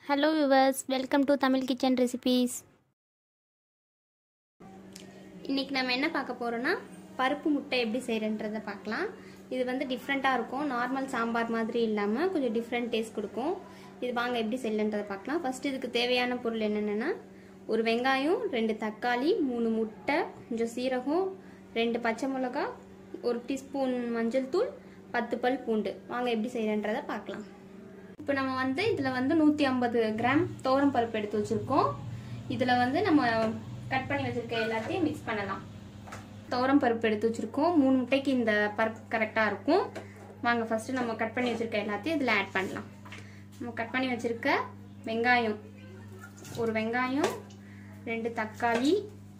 hello viewers welcome to Tamil kitchen recipes இன்றைக்கி நம்ம என்ன பார்க்க போகிறோன்னா பருப்பு முட்டை எப்படி செய்கிறன்றதை பார்க்கலாம் இது வந்து டிஃப்ரெண்ட்டாக இருக்கும் நார்மல் சாம்பார் மாதிரி இல்லாமல் கொஞ்சம் டிஃப்ரெண்ட் டேஸ்ட் கொடுக்கும் இது வாங்க எப்படி செய்யலன்றதை பார்க்கலாம் ஃபஸ்ட்டு இதுக்கு தேவையான பொருள் என்னென்னா ஒரு வெங்காயம் ரெண்டு தக்காளி மூணு முட்டை கொஞ்சம் சீரகம் ரெண்டு பச்சை மிளகா ஒரு டீஸ்பூன் மஞ்சள் தூள் பத்து பல் பூண்டு வாங்க எப்படி செய்கிறன்றதை பார்க்கலாம் இப்போ நம்ம வந்து இதில் வந்து நூற்றி ஐம்பது கிராம் தோரம் பருப்பு எடுத்து வச்சுருக்கோம் இதில் வந்து நம்ம கட் பண்ணி வச்சுருக்க எல்லாத்தையும் மிக்ஸ் பண்ணலாம் துவரம் பருப்பு எடுத்து வச்சுருக்கோம் மூணு முட்டைக்கு இந்த பருப்பு கரெக்டாக இருக்கும் வாங்க ஃபஸ்ட்டு நம்ம கட் பண்ணி வச்சுருக்க எல்லாத்தையும் இதில் ஆட் பண்ணலாம் நம்ம கட் பண்ணி வச்சுருக்க வெங்காயம் ஒரு வெங்காயம் ரெண்டு தக்காளி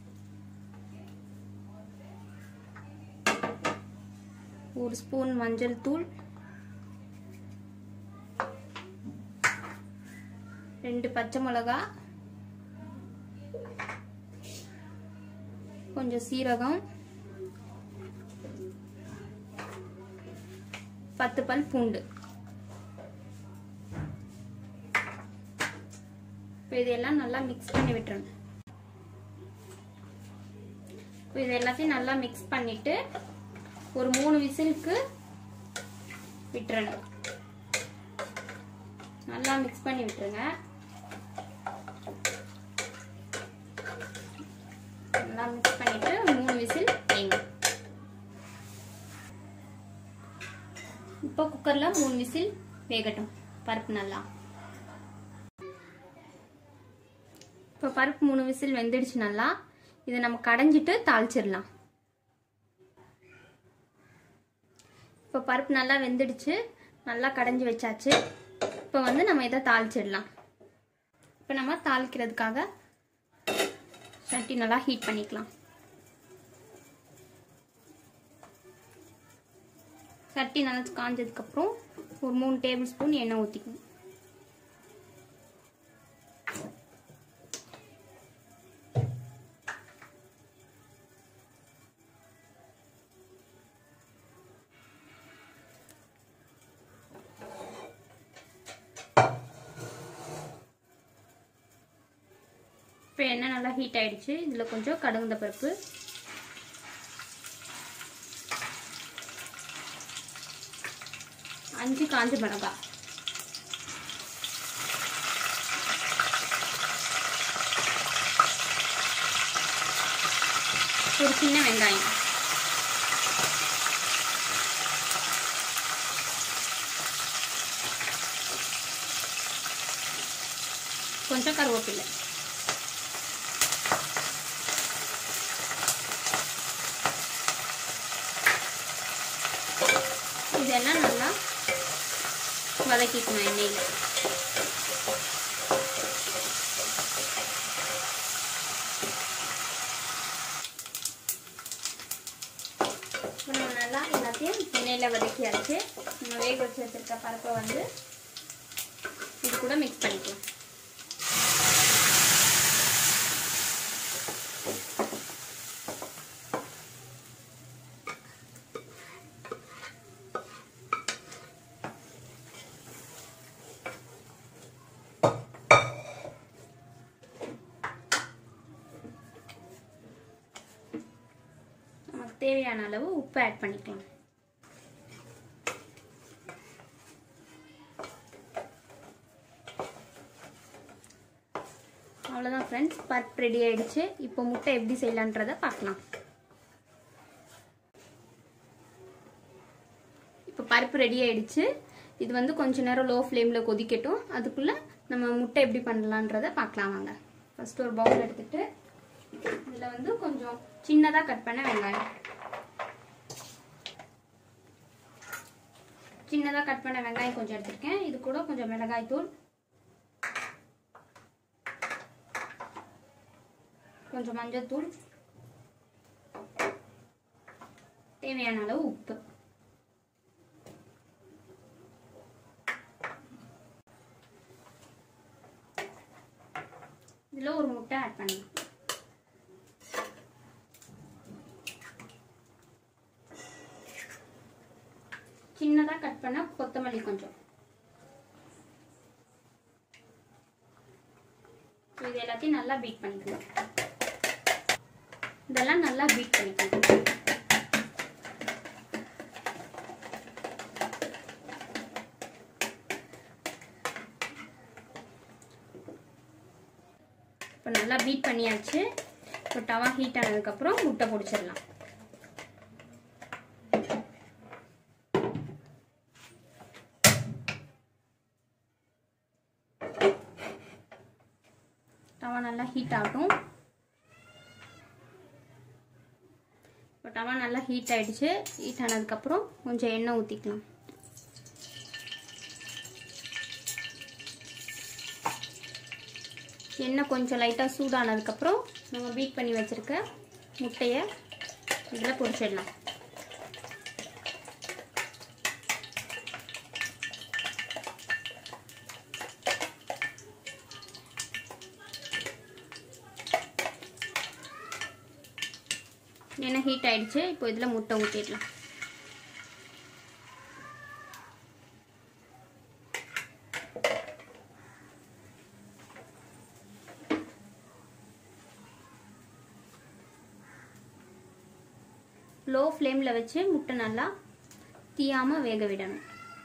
ஒரு ஸ்பூன் மஞ்சள் தூள் ரெண்டு பச்சை மிளகா கொஞ்சம் சீரகம் பத்து பல் பூண்டு இப்போ இதெல்லாம் நல்லா மிக்ஸ் பண்ணி விட்டுறணும் இப்போ இது எல்லாத்தையும் நல்லா மிக்ஸ் பண்ணிட்டு ஒரு மூணு விசிலுக்கு விட்டுறணும் நல்லா மிக்ஸ் பண்ணி விட்டுருங்க நல்லா மிக்ஸ் பண்ணிட்டு மூணு விசில் வைங்க இப்போ குக்கரில் மூணு விசில் வேகட்டும் பருப்பு நல்லா இப்போ பருப்பு மூணு விசில் வெந்துடுச்சு நல்லா இதை நம்ம கடைஞ்சிட்டு தாளிச்சிடலாம் இப்போ பருப்பு நல்லா வெந்துடுச்சு நல்லா கடைஞ்சி வச்சாச்சு இப்போ வந்து நம்ம இதை தாளிச்சிடலாம் இப்போ நம்ம தாளிக்கிறதுக்காக சட்டி நல்லா ஹீட் பண்ணிக்கலாம் சட்டி நல்லா காஞ்சதுக்கப்புறம் ஒரு மூணு டேபிள் ஸ்பூன் எண்ணெய் ஊற்றிக்கணும் இப்போ எண்ணெய் நல்லா ஹீட் ஆயிடுச்சு இதில் கொஞ்சம் கடுகுந்த பருப்பு அஞ்சு காஞ்ச மிளகாய் ஒரு சின்ன வெங்காயம் கொஞ்சம் கருவேப்பிலை இதெல்லாம் நல்லா வதக்கிக்கணும் எண்ணெயில் நம்ம நல்லா எல்லாத்தையும் எண்ணெயில் வதக்கியாச்சு நம்ம வேக வச்சு வச்சிருக்க பருப்பை வந்து இது கூட மிக்ஸ் பண்ணிக்கலாம் நமக்கு தேவையான அளவு உப்பு ஆட் பண்ணிக்கலாம் அவ்வளோதான் ஃப்ரெண்ட்ஸ் பருப்பு ரெடி ஆயிடுச்சு இப்போ முட்டை எப்படி செய்யலான்றதை பார்க்கலாம் இப்போ பருப்பு ரெடி ஆயிடுச்சு இது வந்து கொஞ்ச நேரம் லோ ஃப்ளேமில் கொதிக்கட்டும் அதுக்குள்ளே நம்ம முட்டை எப்படி பண்ணலான்றதை பார்க்கலாம் வாங்க ஃபஸ்ட்டு ஒரு பவுல் எடுத்துட்டு இதில் வந்து கொஞ்சம் சின்னதாக கட் பண்ண வெங்காயம் சின்னதாக கட் பண்ண வெங்காயம் கொஞ்சம் எடுத்திருக்கேன் இது கூட கொஞ்சம் மிளகாய் தூள் கொஞ்சம் மஞ்சள் தூள் தேவையான அளவு உப்பு இதில் ஒரு முட்டை ஆட் பண்ணலாம் சின்னதாக கட் பண்ண கொத்தமல்லி கொஞ்சம் இது எல்லாத்தையும் நல்லா பீட் பண்ணிக்கலாம் இதெல்லாம் நல்லா பீட் பண்ணிக்கலாம் இப்போ நல்லா பீட் பண்ணியாச்சு இப்போ டவா ஹீட் ஆனதுக்கப்புறம் முட்டை பிடிச்சிடலாம் டவா நல்லா ஹீட் ஆகட்டும் இப்போ டவா நல்லா ஹீட் ஆயிடுச்சு ஹீட் ஆனதுக்கப்புறம் கொஞ்சம் எண்ணெய் ஊற்றிக்கலாம் எண்ணெய் கொஞ்சம் லைட்டாக சூடானதுக்கப்புறம் நம்ம பீட் பண்ணி வச்சுருக்க முட்டையை இதில் பொரிச்சிடலாம் எண்ணெய் ஹீட் ஆயிடுச்சு இப்போ இதில் முட்டை ஊற்றிடலாம் லோ ஃப்ளேமில் வச்சு முட்டை நல்லா தீயாமல் வேக விடணும்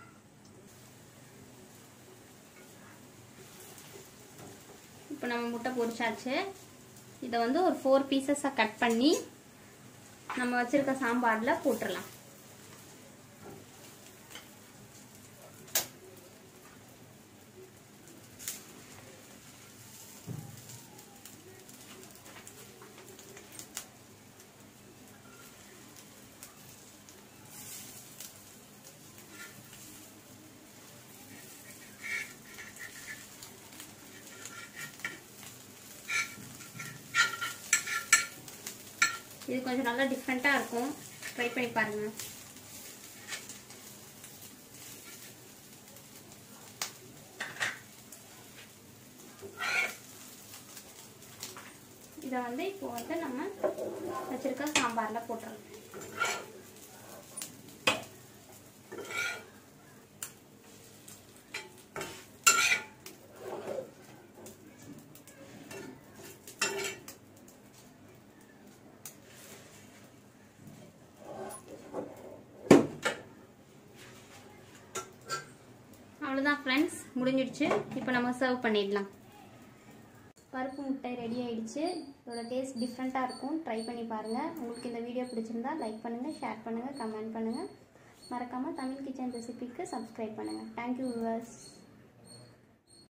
இப்போ நம்ம முட்டை பொரிச்சாச்சு இதை வந்து ஒரு ஃபோர் பீசஸாக கட் பண்ணி நம்ம வச்சிருக்க சாம்பாரில் போட்டுடலாம் இது கொஞ்சம் நல்லா டிஃப்ரெண்ட்டாக இருக்கும் ட்ரை பண்ணி பாருங்கள் இதை வந்து இப்போ வந்து நம்ம வச்சிருக்க சாம்பாரில் போட்டுறலாம் அவ்வளோதான் ஃப்ரெண்ட்ஸ் முடிஞ்சிடுச்சு இப்போ நம்ம சர்வ் பண்ணிடலாம் பருப்பு முட்டை ரெடி ஆயிடுச்சு இதோட டேஸ்ட் டிஃப்ரெண்ட்டாக இருக்கும் ட்ரை பண்ணி பாருங்கள் உங்களுக்கு இந்த வீடியோ பிடிச்சிருந்தா லைக் பண்ணுங்கள் ஷேர் பண்ணுங்கள் கமெண்ட் பண்ணுங்கள் மறக்காமல் தமிழ் கிச்சன் ரெசிபிக்கு சப்ஸ்கிரைப் பண்ணுங்கள் தேங்க்யூ விவர்ஸ்